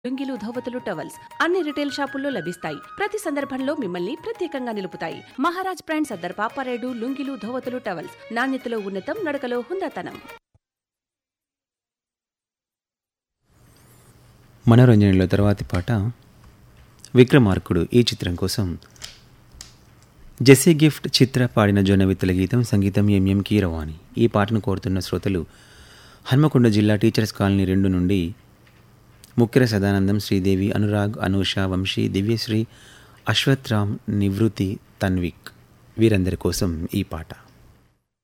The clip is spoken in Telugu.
లుంగీలు ధోవతులు టవల్స్ అన్ని రిటైల్ షాపుల్లో లభిస్తాయి ప్రతి సందర్భంలో మిమ్మల్ని ప్రత్యేకంగా నిలుపుతాయి మహారాజ్ బ్రాండ్ సర్దార్ పాపారేడు లుంగీలు ధోవతులు టవల్స్ నాణ్యతలో ఉన్నతం నడకలో హుందాతనం మనోరంజనలో తర్వాతి పాట విక్రమార్కుడు ఈ చిత్రం కోసం జెస్సీ గిఫ్ట్ చిత్ర పాడిన జొన్నవిత్తుల గీతం సంగీతం ఎంఎం కీరవాణి ఈ పాటను కోరుతున్న శ్రోతలు హన్మకొండ జిల్లా టీచర్స్ కాలనీ రెండు నుండి ముక్కెర సదానందం శ్రీదేవి అనురాగ్ అనూష వంశీ దివ్యశ్రీ అశ్వత్ రామ్ నివృత్తి తన్విక్ వీరందరి కోసం ఈ పాట